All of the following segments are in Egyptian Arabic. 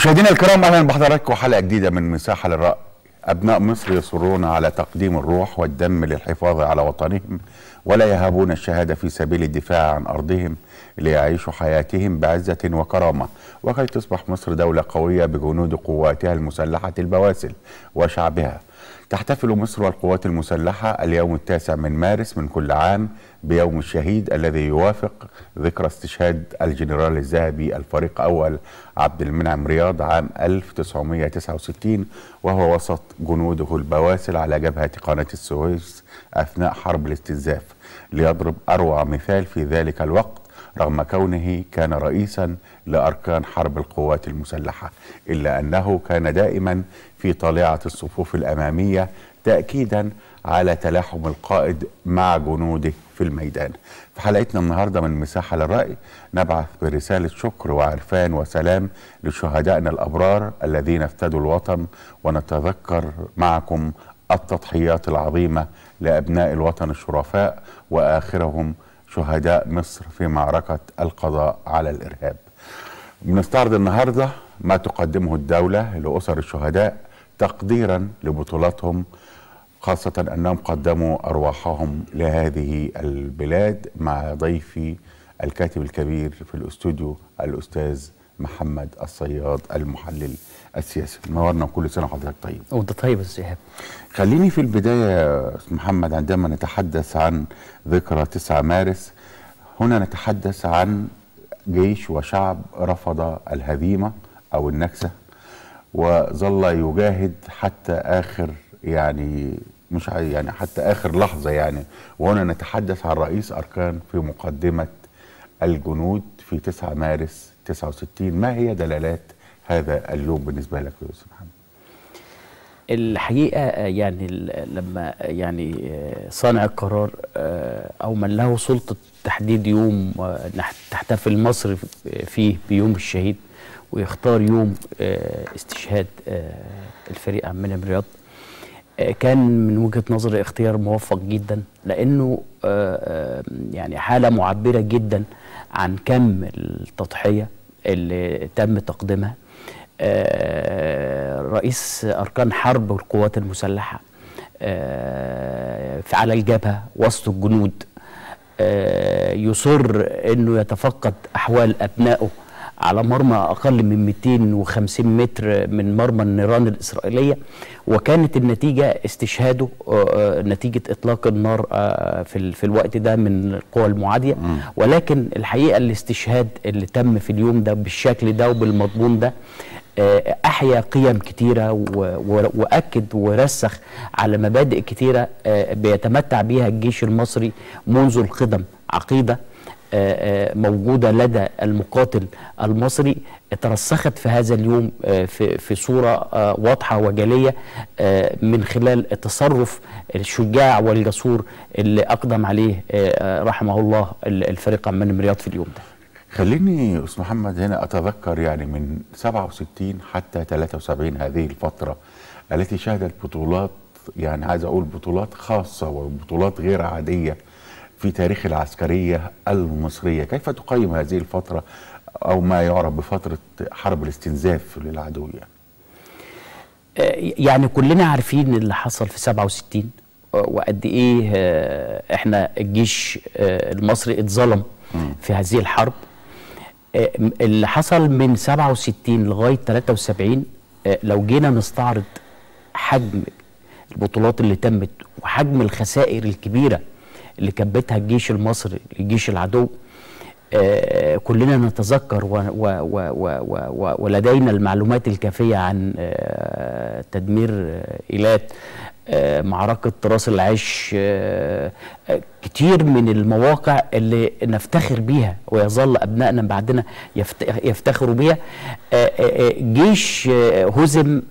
مشاهدينا الكرام اهلا بحضراتكم حلقه جديده من مساحه للراي ابناء مصر يصرون على تقديم الروح والدم للحفاظ على وطنهم ولا يهابون الشهاده في سبيل الدفاع عن ارضهم ليعيشوا حياتهم بعزه وكرامه وكي تصبح مصر دوله قويه بجنود قواتها المسلحه البواسل وشعبها تحتفل مصر والقوات المسلحة اليوم التاسع من مارس من كل عام بيوم الشهيد الذي يوافق ذكرى استشهاد الجنرال الذهبي الفريق أول عبد المنعم رياض عام 1969 وهو وسط جنوده البواسل على جبهة قناة السويس أثناء حرب الاستنزاف ليضرب أروع مثال في ذلك الوقت رغم كونه كان رئيسا لاركان حرب القوات المسلحه الا انه كان دائما في طليعه الصفوف الاماميه تاكيدا على تلاحم القائد مع جنوده في الميدان. في حلقتنا النهارده من مساحه للراي نبعث برساله شكر وعرفان وسلام لشهدائنا الابرار الذين افتدوا الوطن ونتذكر معكم التضحيات العظيمه لابناء الوطن الشرفاء واخرهم شهداء مصر في معركة القضاء على الإرهاب بنستعرض النهاردة ما تقدمه الدولة لأسر الشهداء تقديرا لبطولاتهم خاصة أنهم قدموا أرواحهم لهذه البلاد مع ضيفي الكاتب الكبير في الأستوديو الأستاذ محمد الصياد المحلل السياسي نورنا كل سنه وحضرتك طيب وانت طيب يا استاذ خليني في البدايه يا استاذ محمد عندما نتحدث عن ذكرى 9 مارس هنا نتحدث عن جيش وشعب رفض الهزيمه او النكسه وظل يجاهد حتى اخر يعني مش يعني حتى اخر لحظه يعني وهنا نتحدث عن رئيس اركان في مقدمه الجنود في 9 مارس 69 ما هي دلالات هذا اليوم بالنسبه لك يا استاذ محمد الحقيقه يعني لما يعني صانع القرار او من له سلطه تحديد يوم تحتفل مصر فيه بيوم الشهيد ويختار يوم استشهاد الفريق عم منعم رياض كان من وجهه نظري اختيار موفق جدا لانه يعني حاله معبره جدا عن كم التضحيه اللي تم تقديمها رئيس أركان حرب القوات المسلحة في على الجبهة وسط الجنود يصر أنه يتفقد أحوال أبنائه على مرمى أقل من 250 متر من مرمى النيران الإسرائيلية وكانت النتيجة استشهاده نتيجة إطلاق النار في, في الوقت ده من القوى المعادية ولكن الحقيقة الاستشهاد اللي تم في اليوم ده بالشكل ده وبالمضمون ده أحيا قيم كتيرة وأكد ورسخ على مبادئ كتيرة بيتمتع بها الجيش المصري منذ القدم عقيدة موجوده لدى المقاتل المصري ترسخت في هذا اليوم في في صوره واضحه وجليه من خلال التصرف الشجاع والجسور اللي اقدم عليه رحمه الله الفريق عمان رياض في اليوم ده. خليني استاذ محمد هنا اتذكر يعني من 67 حتى 73 هذه الفتره التي شهدت بطولات يعني عايز اقول بطولات خاصه وبطولات غير عاديه في تاريخ العسكرية المصرية كيف تقيم هذه الفترة أو ما يعرف بفترة حرب الاستنزاف للعدو يعني يعني كلنا عارفين اللي حصل في 67 وقد ايه احنا الجيش المصري اتظلم في هذه الحرب اللي حصل من 67 لغايه 73 لو جينا نستعرض حجم البطولات اللي تمت وحجم الخسائر الكبيره اللي كبتها الجيش المصري لجيش العدو آه كلنا نتذكر و و و و ولدينا المعلومات الكافية عن آه تدمير آه إيلات معركة راس العش كتير من المواقع اللي نفتخر بيها ويظل أبنائنا بعدنا يفتخروا بيها جيش هزم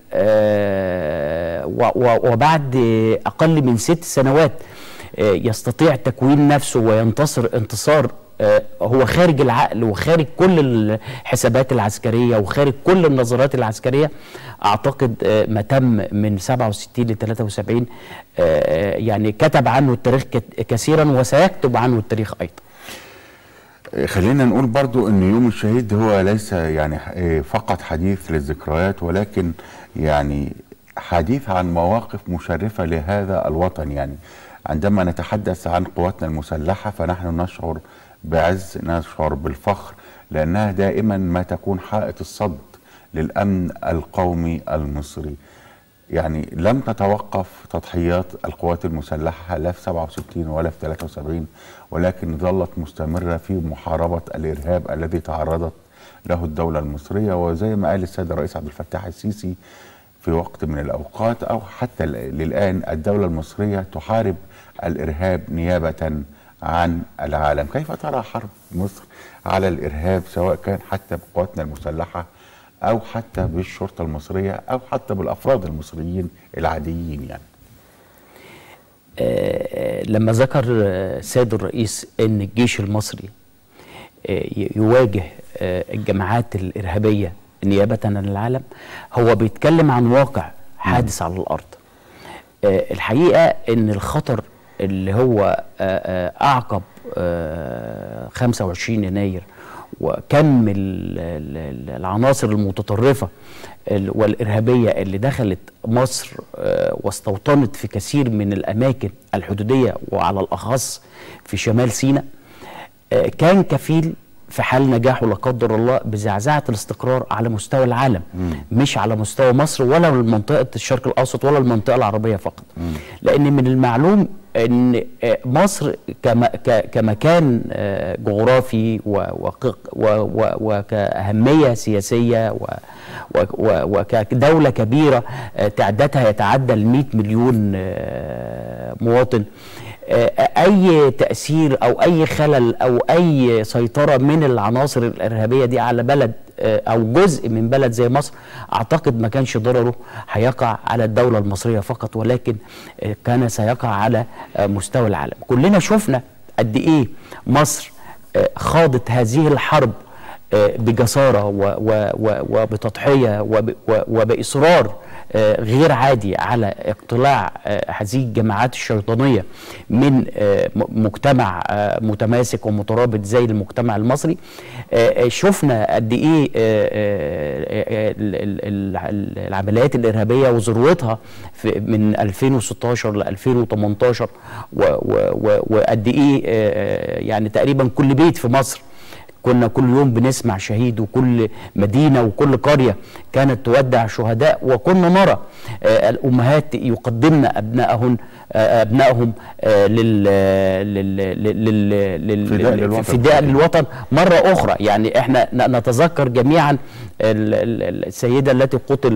وبعد أقل من ست سنوات يستطيع تكوين نفسه وينتصر انتصار هو خارج العقل وخارج كل الحسابات العسكريه وخارج كل النظريات العسكريه اعتقد ما تم من 67 ل 73 يعني كتب عنه التاريخ كثيرا وسيكتب عنه التاريخ ايضا. خلينا نقول برضو ان يوم الشهيد هو ليس يعني ح- فقط حديث للذكريات ولكن يعني حديث عن مواقف مشرفة لهذا الوطن يعني عندما نتحدث عن قواتنا المسلحة فنحن نشعر بعز نشعر بالفخر لأنها دائما ما تكون حائط الصد للأمن القومي المصري يعني لم تتوقف تضحيات القوات المسلحة لا في 67 ولا في 73 ولكن ظلت مستمرة في محاربة الإرهاب الذي تعرضت له الدولة المصرية وزي ما قال السيد الرئيس عبد الفتاح السيسي في وقت من الأوقات أو حتى ل- للآن الدولة المصرية تحارب الإرهاب نيابة عن العالم كيف ترى حرب مصر على الإرهاب سواء كان حتى بقواتنا المسلحة او حتى بالشرطه المصريه او حتى بالافراد المصريين العاديين يعني آه، لما ذكر آه، السيد الرئيس ان الجيش المصري آه، ي- يواجه آه، الجماعات الارهابيه نيابه عن العالم هو بيتكلم عن واقع حادث على الارض آه، الحقيقه ان الخطر اللي هو آه، آه، اعقب آه، 25 يناير وكم ال- ال- ال- العناصر المتطرفه ال- والارهابيه اللي دخلت مصر آه، واستوطنت في كثير من الاماكن الحدوديه وعلى الاخص في شمال سيناء آه، كان كفيل في حال نجاحه لا قدر الله بزعزعه الاستقرار على مستوى العالم مش على مستوى مصر ولا منطقه الشرق الاوسط ولا المنطقه العربيه فقط لان من المعلوم ان آه، مصر كم- ك- كمكان آه، جغرافي و- وق- و- و- وكاهميه سياسيه و- و- و- وكدوله كبيره آه، تعدادها يتعدى ال 100 مليون آه، مواطن آه، اي تاثير او اي خلل او اي سيطره من العناصر الارهابيه دي على بلد آه، او جزء من بلد زي مصر اعتقد ما كانش ضرره هيقع على الدوله المصريه فقط ولكن آه، كان سيقع على آه، مستوى العالم كلنا شفنا قد ايه مصر آه، خاضت هذه الحرب آه، بجسارة و- و- و- وبتضحية وب- و- وبإصرار آه، غير عادي على اقتلاع آه، هذه الجماعات الشيطانية من آه، م- مجتمع آه، متماسك ومترابط زي المجتمع المصري آه، آه، شفنا قد ايه آه، آه، آه، ال- ال- ال- العمليات الإرهابية وذروتها في- من 2016 ل 2018 و- و- و- وقد ايه آه، يعني تقريبا كل بيت في مصر كنا كل يوم بنسمع شهيد وكل مدينة وكل قرية كانت تودع شهداء وكنا نرى آه، الأمهات يقدمن أبنائهن آه، أبنائهم آه، لل لل لل لل فداء لل- للوطن. فداء للوطن مرة أخرى يعني احنا ن- نتذكر جميعا ال- ال- السيدة التي قتل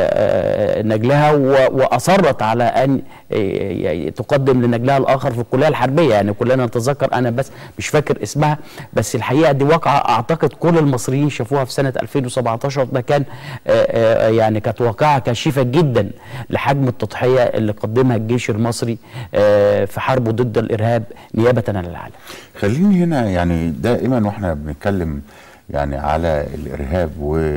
آه، آه، نجلها و- وأصرت على أن آه، ي- تقدم لنجلها الآخر في الكلية الحربية يعني كلنا نتذكر أنا بس مش فاكر اسمها بس الحقيقة دي واقعة أعتقد كل المصريين شافوها في سنة 2017 ده كان آه، آه، يعني كانت واقعة كاشفة جدا لحجم التضحية اللي قدمها الجيش المصري آه، في حربه ضد الإرهاب نيابة عن العالم خليني هنا يعني دائما واحنا بنتكلم يعني على الارهاب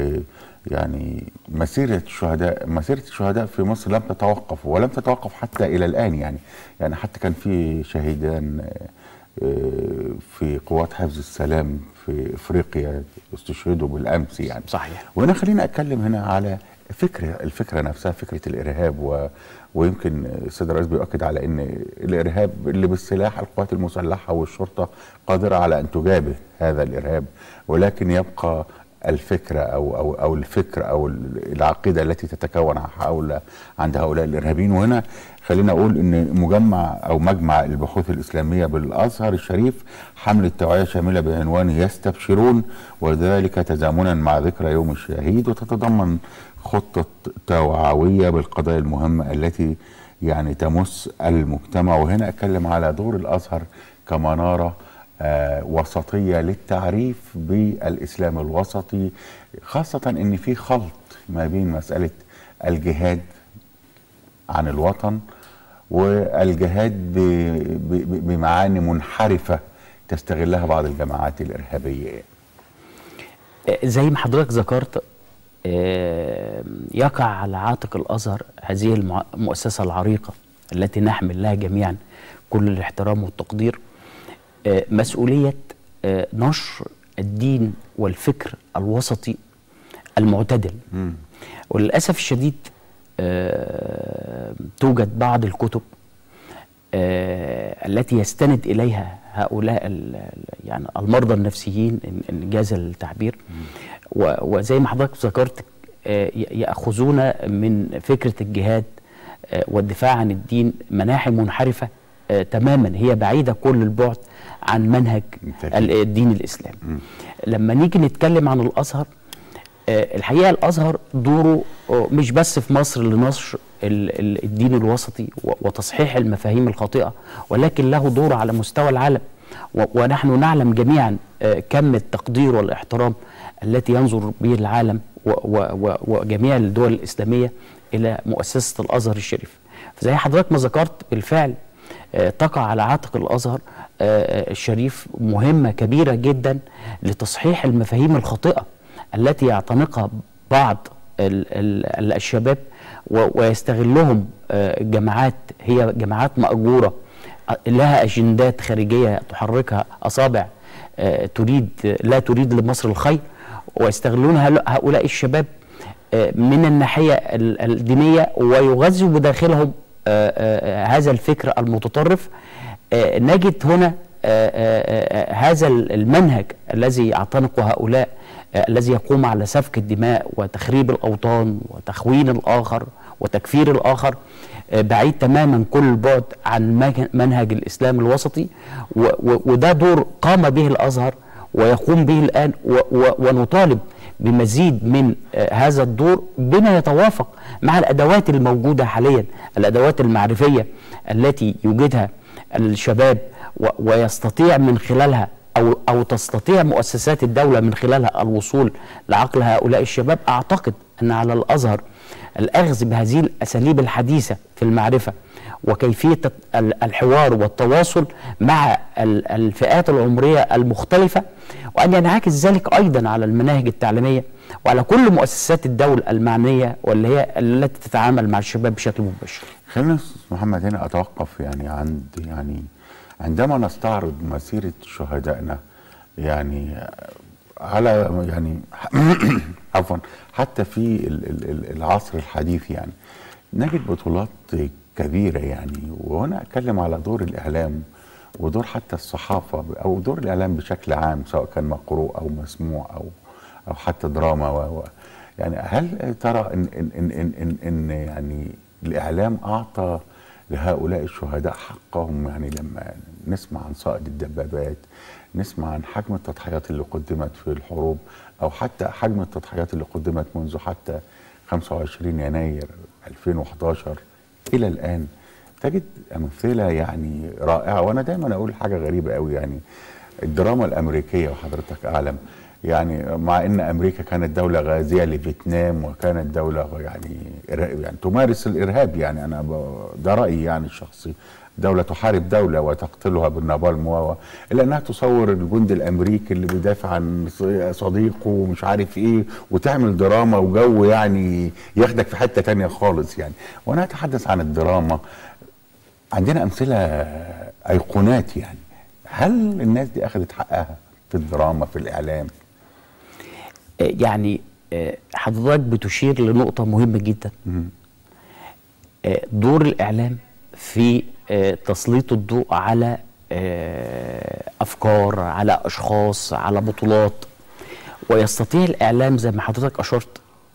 ويعني مسيره الشهداء مسيره الشهداء في مصر لم تتوقف ولم تتوقف حتى الى الان يعني يعني حتى كان في شهيدان آه، في قوات حفظ السلام في افريقيا استشهدوا بالامس يعني صحيح وانا خليني اتكلم هنا على فكره الفكره نفسها فكره الارهاب و... ويمكن السيد الرئيس بيؤكد على ان الارهاب اللي بالسلاح القوات المسلحه والشرطه قادره على ان تجابه هذا الارهاب ولكن يبقى الفكره او او او الفكر او العقيده التي تتكون حول عند هؤلاء الارهابيين وهنا خلينا اقول ان مجمع او مجمع البحوث الاسلاميه بالازهر الشريف حمله توعيه شامله بعنوان يستبشرون وذلك تزامنا مع ذكرى يوم الشهيد وتتضمن خطه توعويه بالقضايا المهمه التي يعني تمس المجتمع وهنا اتكلم على دور الازهر كمناره آه وسطيه للتعريف بالاسلام الوسطي خاصه ان في خلط ما بين مساله الجهاد عن الوطن والجهاد ب- ب- بمعاني منحرفه تستغلها بعض الجماعات الارهابيه زي ما حضرتك ذكرت آه، يقع على عاتق الازهر هذه المع- المؤسسه العريقه التي نحمل لها جميعا كل الاحترام والتقدير آه، مسؤوليه آه، نشر الدين والفكر الوسطي المعتدل وللاسف الشديد آه، توجد بعض الكتب آه، التي يستند اليها هؤلاء ال- ال- يعني المرضى النفسيين ان إن جاز التعبير و- وزي ما حضرتك ذكرت آه، ي- ياخذون من فكره الجهاد آه، والدفاع عن الدين مناحي منحرفه آه، تماما هي بعيده كل البعد عن منهج بالتأكيد. ال- الدين الاسلامي لما نيجي نتكلم عن الازهر آه، الحقيقه الازهر دوره آه، مش بس في مصر لنشر ال- ال- الدين الوسطي و- وتصحيح المفاهيم الخاطئه ولكن له دور على مستوى العالم و- ونحن نعلم جميعا آه، كم التقدير والاحترام التي ينظر به العالم و- و- و- وجميع الدول الاسلاميه الى مؤسسه الازهر الشريف فزي حضرتك ما ذكرت بالفعل آه، تقع على عاتق الازهر آه، آه، الشريف مهمه كبيره جدا لتصحيح المفاهيم الخاطئه التي يعتنقها بعض ال ال الشباب و- ويستغلهم آه، الجماعات هي جماعات مأجورة آه، لها أجندات خارجية تحركها أصابع آه، تريد لا تريد لمصر الخير ويستغلون هل- هؤلاء الشباب آه، من الناحية ال- الدينية ويغذوا بداخلهم آه، آه، هذا الفكر المتطرف آه، نجد هنا آه، آه، آه، هذا المنهج الذي يعتنقه هؤلاء آه، الذي يقوم على سفك الدماء وتخريب الأوطان وتخوين الآخر وتكفير الآخر آه، بعيد تماما كل البعد عن مج- منهج الإسلام الوسطي و- و- وده دور قام به الأزهر ويقوم به الآن و- و- ونطالب بمزيد من آه، هذا الدور بما يتوافق مع الأدوات الموجودة حاليا الأدوات المعرفية التي يوجدها الشباب و- ويستطيع من خلالها أو أو تستطيع مؤسسات الدولة من خلالها الوصول لعقل هؤلاء الشباب أعتقد أن على الأزهر الأخذ بهذه الأساليب الحديثة في المعرفة وكيفية ال- الحوار والتواصل مع ال- الفئات العمرية المختلفة وأن ينعكس ذلك أيضا على المناهج التعليمية وعلى كل مؤسسات الدولة المعنية واللي هي التي تتعامل مع الشباب بشكل مباشر خلينا أستاذ محمد هنا اتوقف يعني عند يعني عندما نستعرض مسيره شهدائنا يعني على يعني عفوا حتى في ال- ال- ال- العصر الحديث يعني نجد بطولات كبيره يعني وهنا اتكلم على دور الاعلام ودور حتى الصحافه او دور الاعلام بشكل عام سواء كان مقروء او مسموع او او حتى دراما و و- يعني هل ترى ان ان ان ان, إن, إن يعني الاعلام اعطى لهؤلاء الشهداء حقهم يعني لما نسمع عن صائد الدبابات نسمع عن حجم التضحيات اللي قدمت في الحروب او حتى حجم التضحيات اللي قدمت منذ حتى 25 يناير 2011 الى الان تجد امثله يعني رائعه وانا دايما اقول حاجه غريبه قوي يعني الدراما الامريكيه وحضرتك اعلم يعني مع ان امريكا كانت دوله غازيه لفيتنام وكانت دوله يعني إر- يعني تمارس الارهاب يعني انا ب- ده رايي يعني الشخصي دولة تحارب دولة وتقتلها بالنابالم و إلا أنها تصور الجندي الأمريكي اللي بيدافع عن ص- صديقه ومش عارف إيه وتعمل دراما وجو يعني ياخدك في حتة تانية خالص يعني وأنا أتحدث عن الدراما عندنا أمثلة أيقونات يعني هل الناس دي أخذت حقها في الدراما في الإعلام آه، يعني آه، حضرتك بتشير لنقطة مهمة جدا آه، دور الإعلام في آه، تسليط الضوء على آه، أفكار على أشخاص على بطولات ويستطيع الإعلام زي ما حضرتك أشرت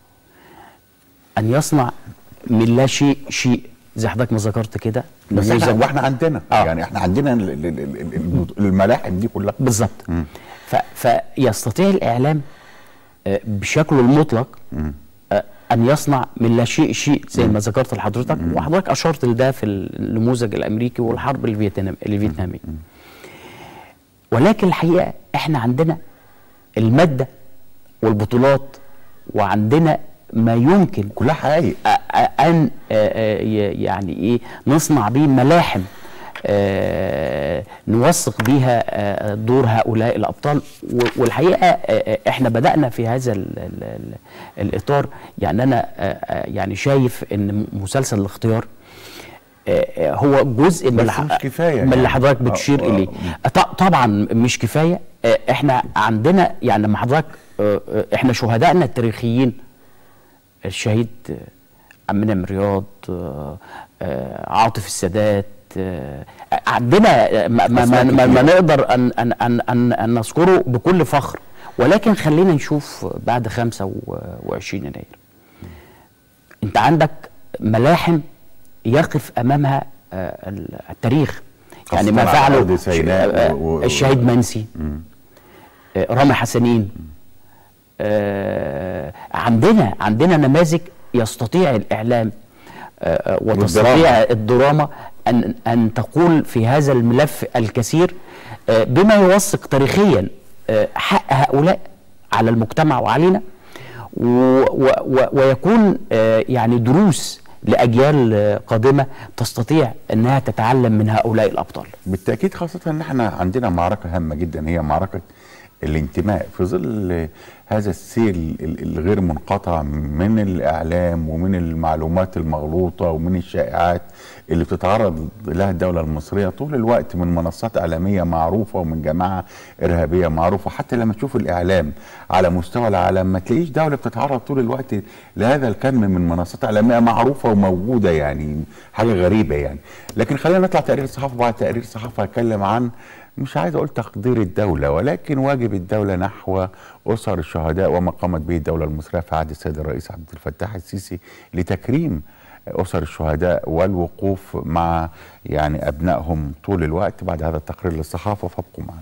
أن يصنع من لا شيء شيء زي حضرتك ما ذكرت كده بس احنا نموذج- واحنا عندنا آه. يعني احنا عندنا ال- ال- ال- ال- ال- الملاحم دي كلها بالظبط ف- فيستطيع الاعلام آه، بشكله المطلق آه، ان يصنع من لا شيء شيء زي ما ذكرت لحضرتك وحضرتك اشرت لده في النموذج الامريكي والحرب الفيتنام الفيتناميه ولكن الحقيقه احنا عندنا الماده والبطولات وعندنا ما يمكن كلها حقائق أ- أ- ان آه، آه، ي- يعني ايه نصنع به ملاحم آه، نوثق بيها آه، دور هؤلاء الابطال و- والحقيقه آه، آه، احنا بدانا في هذا ال ال ال الاطار يعني انا آه، آه، يعني شايف ان مسلسل الاختيار آه، آه، هو جزء من بس اللي ح- مش كفاية من اللي يعني. حضرتك آه، بتشير آه. اليه ط- طبعا مش كفايه آه، احنا عندنا يعني لما حضرتك آه، آه، احنا شهدائنا التاريخيين الشهيد آه، عمنا من رياض آه، آه، عاطف السادات آه، عندنا آه، ما, ما, ما, أسماء ما, ما كتير. نقدر أن, أن, أن, أن, أن نذكره بكل فخر ولكن خلينا نشوف بعد 25 يناير انت عندك ملاحم يقف امامها آه، ال- التاريخ يعني ما خاصة على فعله أرض سيناء آه، و- و- الشهيد منسي آه، رامي حسنين آه، عندنا عندنا نماذج يستطيع الاعلام آه، آه، وتستطيع والدراما. الدراما ان ان تقول في هذا الملف الكثير آه، بما يوثق تاريخيا آه، حق هؤلاء على المجتمع وعلينا و و و ويكون آه، يعني دروس لاجيال آه، قادمه تستطيع انها تتعلم من هؤلاء الابطال بالتاكيد خاصه ان احنا عندنا معركه هامه جدا هي معركه الانتماء في ظل هذا السيل ال- الغير منقطع من الاعلام ومن المعلومات المغلوطه ومن الشائعات اللي بتتعرض لها الدوله المصريه طول الوقت من منصات اعلاميه معروفه ومن جماعه ارهابيه معروفه حتى لما تشوف الاعلام على مستوى العالم ما تلاقيش دوله بتتعرض طول الوقت لهذا الكم من منصات اعلاميه معروفه وموجوده يعني حاجه غريبه يعني لكن خلينا نطلع تقرير الصحافه بعد تقرير الصحافه هتكلم عن مش عايز اقول تقدير الدوله ولكن واجب الدوله نحو اسر الشهداء وما قامت به الدوله المصريه في عهد السيد الرئيس عبد الفتاح السيسي لتكريم اسر الشهداء والوقوف مع يعني ابنائهم طول الوقت بعد هذا التقرير للصحافه فابقوا معنا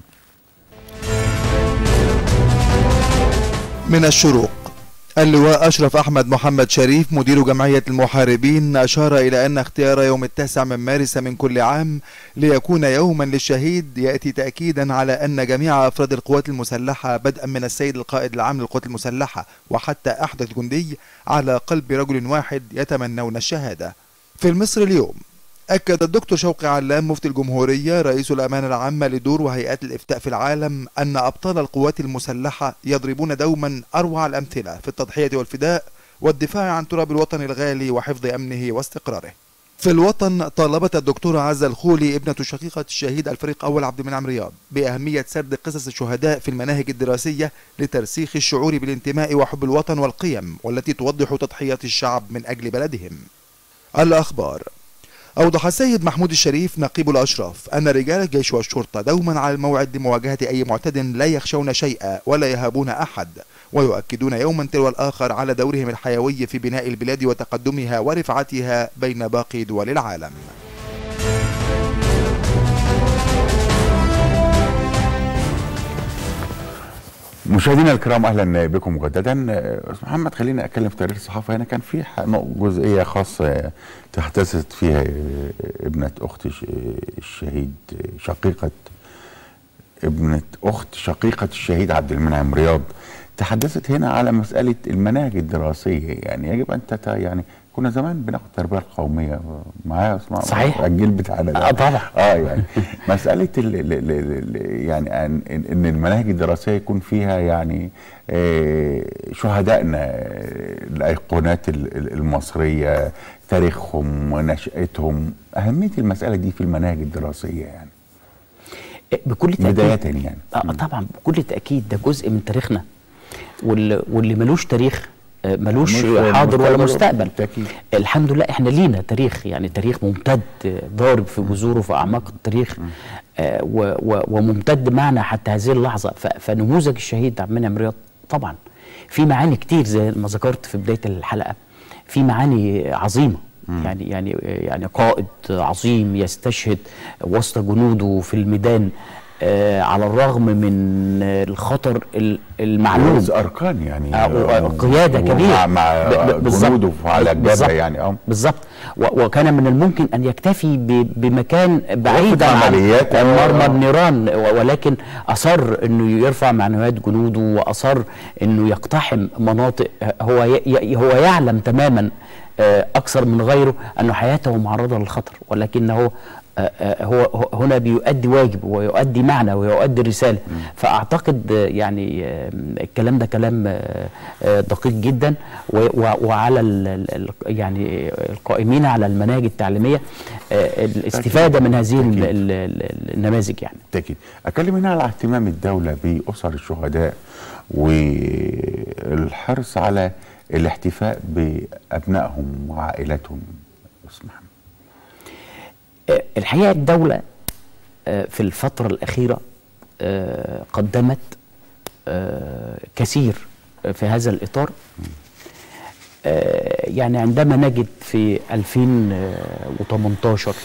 من الشروق اللواء أشرف أحمد محمد شريف مدير جمعية المحاربين أشار إلى أن اختيار يوم التاسع من مارس من كل عام ليكون يوما للشهيد يأتي تأكيدا على أن جميع أفراد القوات المسلحة بدءا من السيد القائد العام للقوات المسلحة وحتى أحدث جندي على قلب رجل واحد يتمنون الشهادة في المصر اليوم أكد الدكتور شوقي علام مفتي الجمهورية رئيس الأمانة العامة لدور وهيئات الإفتاء في العالم أن أبطال القوات المسلحة يضربون دوما أروع الأمثلة في التضحية والفداء والدفاع عن تراب الوطن الغالي وحفظ أمنه واستقراره في الوطن طالبت الدكتورة عزة الخولي ابنة شقيقة الشهيد الفريق أول عبد المنعم رياض بأهمية سرد قصص الشهداء في المناهج الدراسية لترسيخ الشعور بالانتماء وحب الوطن والقيم والتي توضح تضحيات الشعب من أجل بلدهم الأخبار أوضح السيد محمود الشريف نقيب الأشراف أن رجال الجيش والشرطة دوما على الموعد لمواجهة أي معتد لا يخشون شيئا ولا يهابون أحد ويؤكدون يوما تلو الآخر على دورهم الحيوي في بناء البلاد وتقدمها ورفعتها بين باقي دول العالم مشاهدينا الكرام اهلا بكم مجددا آه، استاذ محمد خليني اتكلم في تقرير الصحافه هنا كان في ح- نق- جزئيه خاصه تحدثت فيها آه، ابنه اخت ش- الشهيد آه، شقيقه ابنه اخت شقيقه الشهيد عبد المنعم رياض تحدثت هنا على مساله المناهج الدراسيه يعني يجب ان تت يعني كنا زمان بناخد التربيه القوميه معايا اسمع صحيح. الجيل بتاعنا ده آه، طبعا. اه يعني مساله ال ال ال ال يعني ان إن- ان المناهج الدراسيه يكون فيها يعني آه، شهدائنا آه، الايقونات ال- ال- المصريه تاريخهم ونشاتهم اهميه المساله دي في المناهج الدراسيه يعني بكل تأكيد بداية يعني. آه طبعا بكل تأكيد ده جزء من تاريخنا واللي, واللي ملوش تاريخ آه، ملوش ملوش حاضر ولا مستقبل مستقبل بالتأكيد. الحمد لله احنا لينا تاريخ يعني تاريخ ممتد آه، ضارب في جذوره في اعماق التاريخ آه و و وممتد معنا حتى هذه اللحظه ف- فنموذج الشهيد عبد المنعم رياض طبعا في معاني كتير زي ما ذكرت في بدايه الحلقه في معاني عظيمه يعني يعني يعني قائد عظيم يستشهد وسط جنوده في الميدان آه على الرغم من آه، الخطر ال- المعلوم رمز اركان يعني آه، قياده ومع- كبيره مع ب- ب- بالظبط. جنوده على الجبهه بالظبط. يعني اه بالظبط و- وكان من الممكن ان يكتفي ب- بمكان بعيدا عن عمليات، عن آه. مرمى النيران و- ولكن اصر انه يرفع معنويات جنوده واصر انه يقتحم مناطق آه، هو ي- ي- هو يعلم تماما آه، اكثر من غيره ان حياته معرضه للخطر ولكنه آه، آه، هو هو- هنا بيؤدي واجب ويؤدي معنى ويؤدي رساله فاعتقد آه، يعني آه، الكلام ده كلام آه، آه، دقيق جدا و- و- وعلى ال- ال- ال- يعني القائمين على المناهج التعليميه آه، الاستفاده من هذه ال- أكيد. ال- ال- النماذج يعني بالتاكيد اتكلم هنا على اهتمام الدوله باسر الشهداء والحرص على الاحتفاء بابنائهم وعائلاتهم اسمح آه، الحقيقه الدوله آه، في الفتره الاخيره آه، قدمت آه، كثير في هذا الاطار آه، يعني عندما نجد في 2018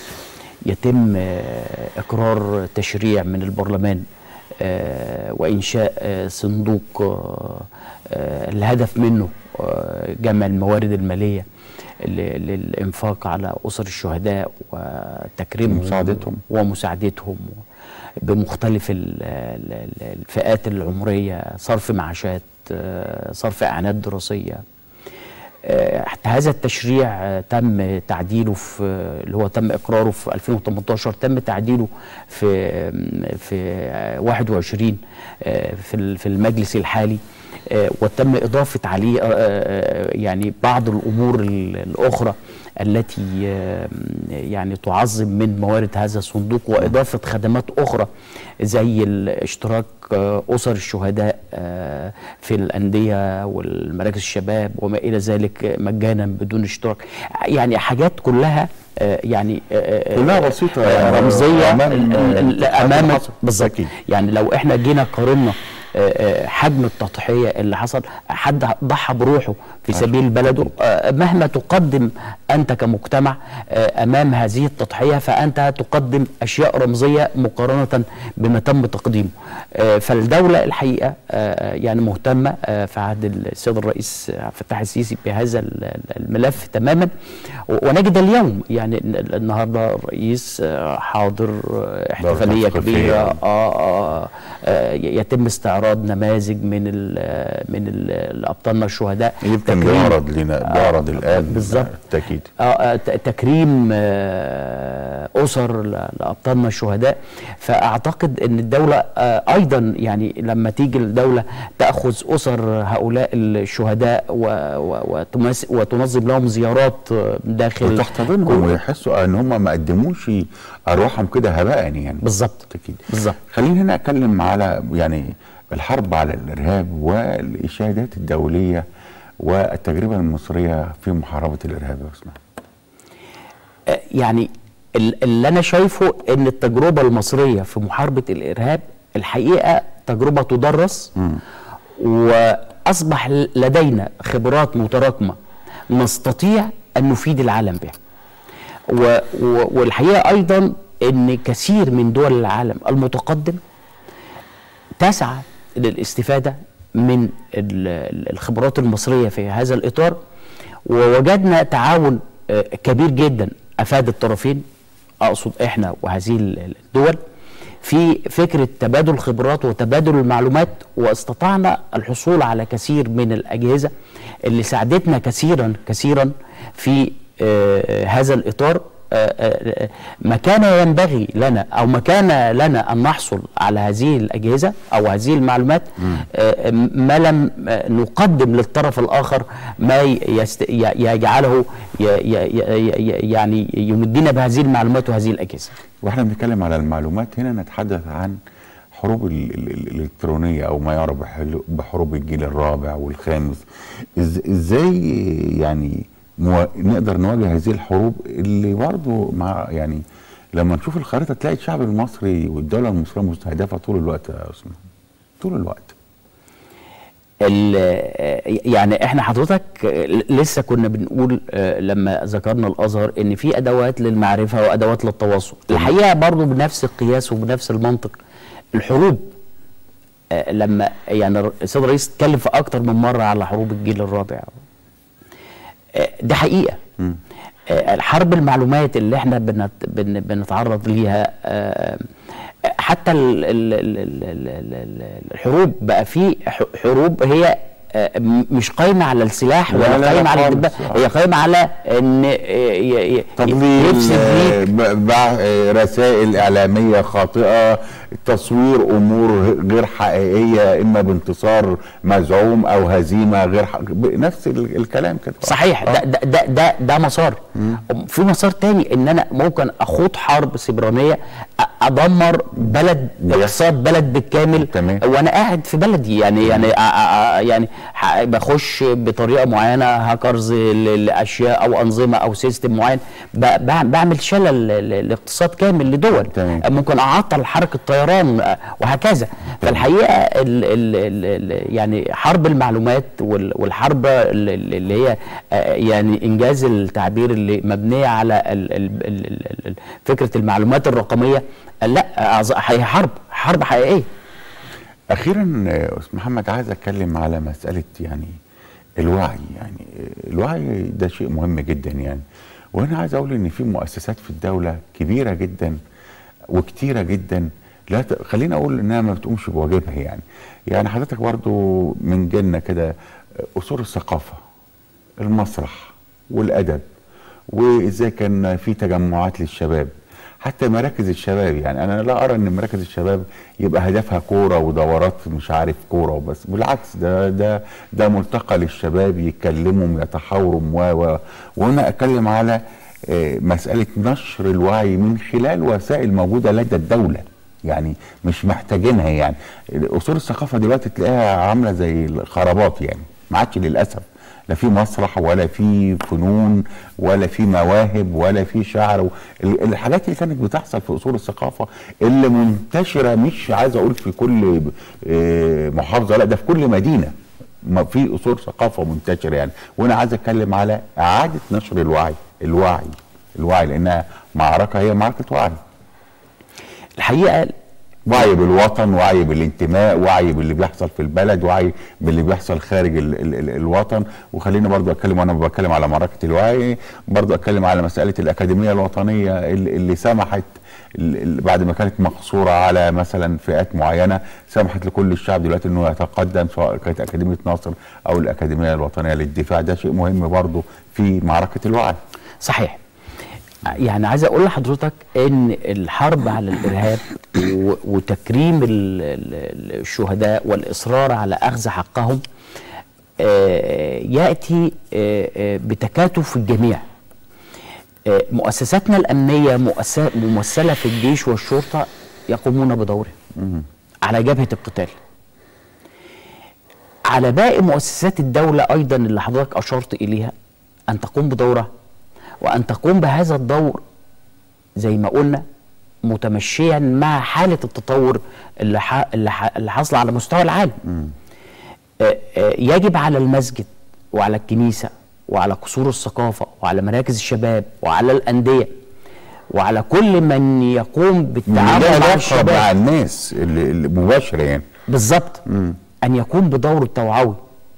يتم آه، اقرار تشريع من البرلمان آه، وانشاء آه، صندوق آه، آه، الهدف منه آه، جمع الموارد الماليه ل- للانفاق على اسر الشهداء وتكريمهم ومساعدتهم. ومساعدتهم بمختلف ال- ال- ال- الفئات العمريه صرف معاشات آه، صرف اعانات دراسيه آه، حتى هذا التشريع آه، تم تعديله في اللي هو تم اقراره في 2018 تم تعديله في في آه، 21 آه، في ال- في المجلس الحالي آه، وتم اضافه عليه آه، آه، يعني بعض الامور ال- الاخرى التي آه، يعني تعظم من موارد هذا الصندوق واضافه خدمات اخرى زي الاشتراك آه، اسر الشهداء آه، في الانديه والمراكز الشباب وما الى ذلك مجانا بدون اشتراك يعني حاجات كلها آه، يعني آه، آه، كلها بسيطة آه، رمزيه أمام- ال- ال- امام حصل. بالظبط أكيد. يعني لو احنا جينا قارنا آه، آه، حجم التضحيه اللي حصل حد ضحى بروحه في سبيل بلده آه، مهما تقدم انت كمجتمع آه، امام هذه التضحيه فانت تقدم اشياء رمزيه مقارنه بما تم تقديمه آه، فالدوله الحقيقه آه، يعني مهتمه آه، في عهد السيد الرئيس عبد الفتاح السيسي بهذا ال- الملف تماما و- ونجد اليوم يعني ال- النهارده الرئيس آه، حاضر آه، احتفاليه ثقافية. كبيره آه آه آه يتم استعراض نماذج من ال من ال الابطالنا الشهداء يمكن تكريم- بيعرض لنا بيعرض الان بالظبط. بالتاكيد آه، آه ت- تكريم آه، اسر ل- لابطالنا الشهداء فاعتقد ان الدوله آه، ايضا يعني لما تيجي الدوله تاخذ اسر هؤلاء الشهداء و- و- وتمس- وتنظم لهم زيارات آه، داخل وتحتضنهم كل- ويحسوا ان هم ما قدموش ارواحهم كده هباء يعني بالظبط بالتاكيد بالظبط خلينا هنا اتكلم على يعني الحرب على الارهاب والاشادات الدوليه والتجربه المصريه في محاربه الارهاب يا اسماء آه، يعني ال- اللي انا شايفه ان التجربه المصريه في محاربه الارهاب الحقيقه تجربه تدرس واصبح ل- لدينا خبرات متراكمه نستطيع ان نفيد العالم بها و و والحقيقه ايضا ان كثير من دول العالم المتقدم تسعى للاستفاده من ال- ال- الخبرات المصريه في هذا الاطار ووجدنا تعاون آه، كبير جدا افاد الطرفين اقصد احنا وهذه ال- الدول في فكره تبادل الخبرات وتبادل المعلومات واستطعنا الحصول على كثير من الاجهزه اللي ساعدتنا كثيرا كثيرا في آه، هذا الاطار آه، آه، ما كان ينبغي لنا او ما كان لنا ان نحصل على هذه الاجهزه او هذه المعلومات آه، ما لم آه، نقدم للطرف الاخر ما يست... ي- يجعله ي... ي... ي... ي- يعني يمدنا بهذه المعلومات وهذه الاجهزه واحنا بنتكلم على المعلومات هنا نتحدث عن حروب ال- ال- ال- الالكترونيه او ما يعرف بحلو- بحروب الجيل الرابع والخامس إز- ازاي يعني مو... نقدر نواجه هذه الحروب اللي برضه مع يعني لما نشوف الخريطه تلاقي الشعب المصري والدوله المصريه مستهدفه طول الوقت يا اسماء طول الوقت ال- يعني احنا حضرتك لسه كنا بنقول آه، لما ذكرنا الازهر ان في ادوات للمعرفه وادوات للتواصل الحقيقه برضو بنفس القياس وبنفس المنطق الحروب آه، لما يعني السيد الرئيس اتكلم في اكتر من مره على حروب الجيل الرابع آه، ده حقيقه آه، الحرب المعلومات اللي احنا بنت بن بنتعرض ليها آه، حتى ال ال ال ال ال ال الحروب بقى في ح- حروب هي آه، م- مش قايمه على السلاح لا، ولا لا، لا قايمه على خالص. الدبابه هي قايمه على ان آه، ي- ي- تضليل يفسد آه، ليك ب- بع- آه، رسائل إعلامية خاطئة تصوير أمور غير حقيقية إما بانتصار مزعوم أو هزيمة غير حق... نفس ال- الكلام كده صحيح آه. ده ده ده ده, ده مسار في مسار تاني ان انا ممكن اخوض حرب سيبرانيه أ- ادمر بلد بيحصل. اقتصاد بلد بالكامل تمام. وانا قاعد في بلدي يعني يعني أ- أ- أ- يعني ح- بخش بطريقه معينه هاكرز ل- لاشياء او انظمه او سيستم معين ب- بع- بعمل شلل ل- ل- لاقتصاد كامل لدول تمام. ممكن اعطل حركه طيران آه، وهكذا فالحقيقه ال ال ال ال يعني حرب المعلومات وال- والحرب ال- ال- اللي هي آه، يعني انجاز التعبير اللي مبنيه على ال ال ال ال ال فكره المعلومات الرقميه آه، لا أعز- هي حرب حرب حقيقيه أخيرا آه، أستاذ محمد عايز أتكلم على مسألة يعني الوعي يعني آه، الوعي ده شيء مهم جدا يعني وأنا عايز أقول إن في مؤسسات في الدولة كبيرة جدا وكتيرة جدا لا ت... خليني أقول إنها ما بتقومش بواجبها يعني يعني حضرتك برضو من جنة كده آه، أصول الثقافة المسرح والادب وازاي كان في تجمعات للشباب حتى مراكز الشباب يعني انا لا ارى ان مراكز الشباب يبقى هدفها كوره ودورات مش عارف كوره وبس بالعكس ده ده ده ملتقى للشباب يتكلموا يتحاوروا و و وانا اتكلم على آه، مساله نشر الوعي من خلال وسائل موجوده لدى الدوله يعني مش محتاجينها يعني اصول الثقافه دلوقتي تلاقيها عامله زي الخرابات يعني ما عادش للاسف لا في مسرح ولا في فنون ولا في مواهب ولا في شعر و- ال- الحاجات اللي كانت بتحصل في اصول الثقافه اللي منتشره مش عايز اقول في كل آه، محافظه لا ده في كل مدينه ما في اصول ثقافه منتشره يعني وانا عايز اتكلم على اعاده نشر الوعي الوعي الوعي لانها معركه هي معركه وعي الحقيقه وعي بالوطن وعي بالانتماء وعي باللي بيحصل في البلد وعي باللي بيحصل خارج ال ال ال الوطن وخليني برضو اتكلم وانا بتكلم على معركه الوعي برضو اتكلم على مساله الاكاديميه الوطنيه اللي, اللي سمحت ال- ال- بعد ما كانت مقصوره على مثلا فئات معينه سمحت لكل الشعب دلوقتي انه يتقدم سواء كانت اكاديميه ناصر او الاكاديميه الوطنيه للدفاع ده شيء مهم برضو في معركه الوعي صحيح يعني عايز اقول لحضرتك ان الحرب على الارهاب و- وتكريم ال- ال- الشهداء والاصرار على اخذ حقهم آه، ياتي آه، آه، بتكاتف الجميع آه، مؤسساتنا الامنيه مؤسسة- ممثله في الجيش والشرطه يقومون بدورهم على جبهه القتال على باقي مؤسسات الدولة أيضا اللي حضرتك أشرت إليها أن تقوم بدورها وأن تقوم بهذا الدور زي ما قلنا متمشيا مع حالة التطور اللي, ح... اللي, ح... اللي حاصلة على مستوى العالم آه، آه، يجب على المسجد وعلى الكنيسة وعلى قصور الثقافة وعلى مراكز الشباب وعلى الأندية وعلى كل من يقوم من بالتعامل له مع علاقة الشباب مع الناس اللي- اللي مباشره يعني بالظبط ان يقوم بدور التوعوي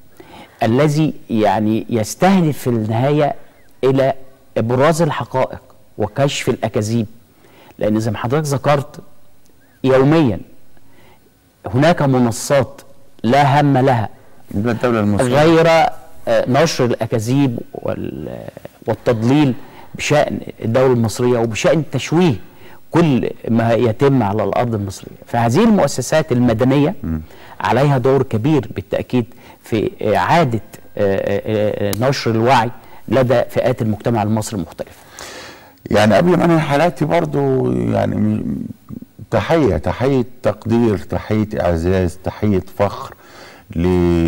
الذي يعني يستهدف في النهايه الى ابراز الحقائق وكشف الاكاذيب لان زي ما حضرتك ذكرت يوميا هناك منصات لا هم لها من الدوله المصريه غير آه، نشر الاكاذيب وال- والتضليل بشان الدوله المصريه وبشان تشويه كل ما يتم على الارض المصريه فهذه المؤسسات المدنيه عليها دور كبير بالتاكيد في اعاده آه، آه، آه، نشر الوعي لدى فئات المجتمع المصري المختلفه يعني قبل ما انهي حلقتي برضو يعني م- تحيه تحيه تقدير تحيه اعزاز تحيه فخر ل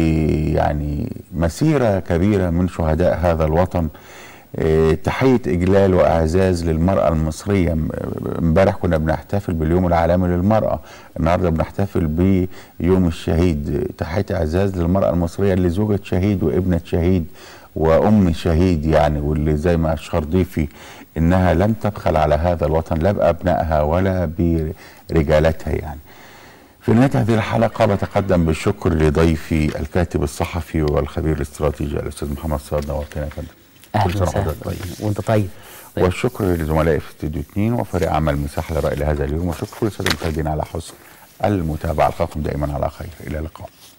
يعني مسيره كبيره من شهداء هذا الوطن آه، تحيه اجلال واعزاز للمراه المصريه م- امبارح كنا بنحتفل باليوم العالمي للمراه النهارده بنحتفل بيوم الشهيد تحيه اعزاز للمراه المصريه اللي زوجة شهيد وابنه شهيد وام شهيد يعني واللي زي ما اشار ضيفي انها لم تبخل على هذا الوطن لا بابنائها ولا برجالتها يعني في نهايه هذه الحلقه بتقدم بالشكر لضيفي الكاتب الصحفي والخبير الاستراتيجي الاستاذ محمد صاد نورتنا يا فندم كل اهلا سنة وسهلا وحضرتك طيب وانت طيب والشكر لزملائي في استوديو 2 وفريق عمل مساحه لرأي لهذا اليوم وشكر للساده المشاهدين على حسن المتابعه القاكم دائما على خير الى اللقاء